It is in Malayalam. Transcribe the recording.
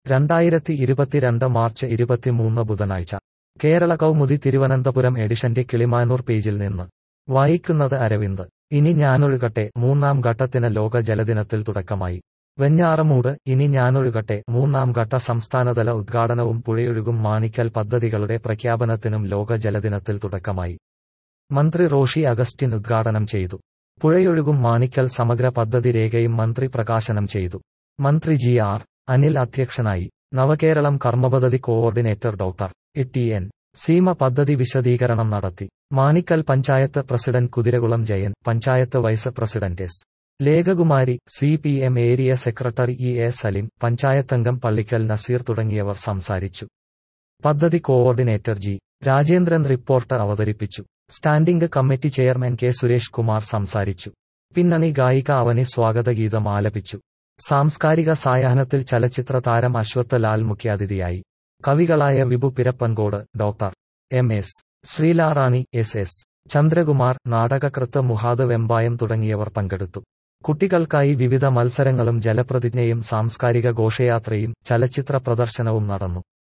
രണ്ടായിരത്തി ഇരുപത്തിരണ്ട് മാർച്ച് ഇരുപത്തിമൂന്ന് ബുധനാഴ്ച കേരള കൗമുദി തിരുവനന്തപുരം എഡിഷന്റെ കിളിമാനൂർ പേജിൽ നിന്ന് വായിക്കുന്നത് അരവിന്ദ് ഇനി ഞാനൊഴുകട്ടെ മൂന്നാം ഘട്ടത്തിന് ലോക ജലദിനത്തിൽ തുടക്കമായി വെഞ്ഞാറമൂട് ഇനി ഞാനൊഴുകട്ടെ മൂന്നാം ഘട്ട സംസ്ഥാനതല ഉദ്ഘാടനവും പുഴയൊഴുകും മാണിക്കൽ പദ്ധതികളുടെ പ്രഖ്യാപനത്തിനും ലോക ജലദിനത്തിൽ തുടക്കമായി മന്ത്രി റോഷി അഗസ്റ്റിൻ ഉദ്ഘാടനം ചെയ്തു പുഴയൊഴുകും മാണിക്കൽ സമഗ്ര പദ്ധതി രേഖയും മന്ത്രി പ്രകാശനം ചെയ്തു മന്ത്രി ജി ആർ അനിൽ അധ്യക്ഷനായി നവകേരളം കർമ്മപദ്ധതി coordinator doctor E T N Seema പദ്ധതി വിശദീകരണം നടത്തി Manickal panchayat president Kuthirakulam Jayan panchayat vice president S Lekhakumari C P M area secretary E A Salim പഞ്ചായത്തംഗം പള്ളിക്കൽ നസീർ തുടങ്ങിയവർ സംസാരിച്ചു പദ്ധതി കോഓർഡിനേറ്റർ ജി രാജേന്ദ്രൻ റിപ്പോർട്ട് അവതരിപ്പിച്ചു standing committee chairman K Suresh Kumar സംസാരിച്ചു പിന്നണി ഗായിക അവനി സ്വാഗതഗീതം ആലപിച്ചു സാംസ്കാരിക സായാഹ്നത്തിൽ ചലച്ചിത്ര താരം അശ്വത്ത് ലാൽ മുഖ്യാതിഥിയായി കവികളായ Vibhu Pirappancode doctor M S Sreelarani S S Chandrakumar നാടകകൃത്ത് മുഹാദ് വെമ്പായം തുടങ്ങിയവർ പങ്കെടുത്തു കുട്ടികൾക്കായി വിവിധ മത്സരങ്ങളും ജലപ്രതിജ്ഞയും സാംസ്കാരിക ഘോഷയാത്രയും ചലച്ചിത്ര പ്രദർശനവും നടന്നു